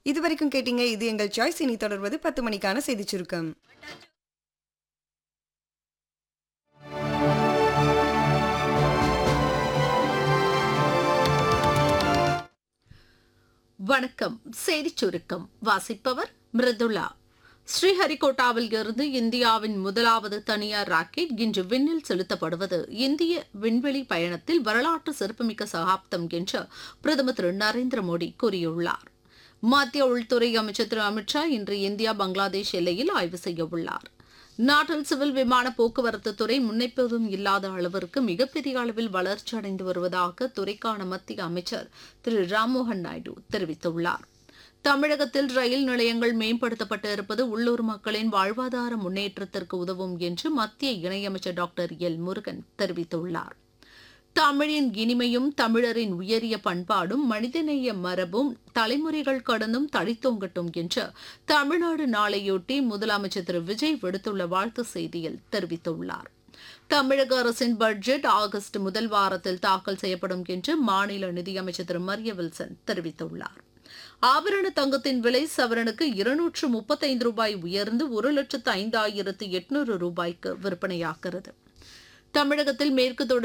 இதுவரைக்கும் கேட்டீங்க இது எங்கள் சாய்ஸ் இனி தொடர்வது பத்து மணிக்கான செய்தி சுருக்கம் வணக்கம் செய்திச் சுருக்கம் வாசிப்பவர் மிருதுளா ஸ்ரீஹரிகோட்டாவில் இருந்து இந்தியாவின் முதலாவது தனியார் ராக்கெட் இன்று விண்ணில் செலுத்தப்படுவது இந்திய விண்வெளி பயணத்தில் வரலாற்று சிறப்புமிக்க சகாப்தம் என்று பிரதமர் திரு நரேந்திர மோடி கூறியுள்ளார் மத்திய உள்துறை அமைச்சர் திரு அமித்ஷா இன்று இந்தியா பங்களாதேஷ் எல்லையில் ஆய்வு செய்ய உள்ளார் நாட்டில் சிவில் விமான போக்குவரத்து துறை முன்னெப்போதும் இல்லாத அளவிற்கு மிகப்பெரிய அளவில் வளர்ச்சி அடைந்து வருவதாக துறைக்கான மத்திய அமைச்சர் திரு ராம்மோகன் நாயுடு தெரிவித்துள்ளார் தமிழகத்தில் ரயில் நிலையங்கள் மேம்படுத்தப்பட்டு இருப்பது உள்ளூர் மக்களின் வாழ்வாதார முன்னேற்றத்திற்கு உதவும் என்று மத்திய இணையமைச்சர் டாக்டர் எல் முருகன் தெரிவித்துள்ளார் தமிழின் இனிமையும் தமிழரின் உயரிய பண்பாடும் மனிதநேய மரபும் தலைமுறைகள் கடந்தும் தழைத்தோங்கட்டும் என்று தமிழ்நாடு நாளையொட்டி முதலமைச்சர் திரு விஜய் விடுத்துள்ள வாழ்த்து செய்தியில் தெரிவித்துள்ளார் தமிழக அரசின் பட்ஜெட் ஆகஸ்ட் முதல் வாரத்தில் தாக்கல் செய்யப்படும் என்று மாநில நிதியமைச்சர் திரு மரிய வில்சன் தெரிவித்துள்ளார் ஆபரண தங்கத்தின் விலை சவரனுக்கு இருநூற்று முப்பத்தைந்து ரூபாய் உயர்ந்து ஒரு லட்சத்து ஐந்தாயிரத்து எட்நூறு ரூபாய்க்கு விற்பனையாகிறது தமிழகத்தில் மேற்கு தொடர்ச்சி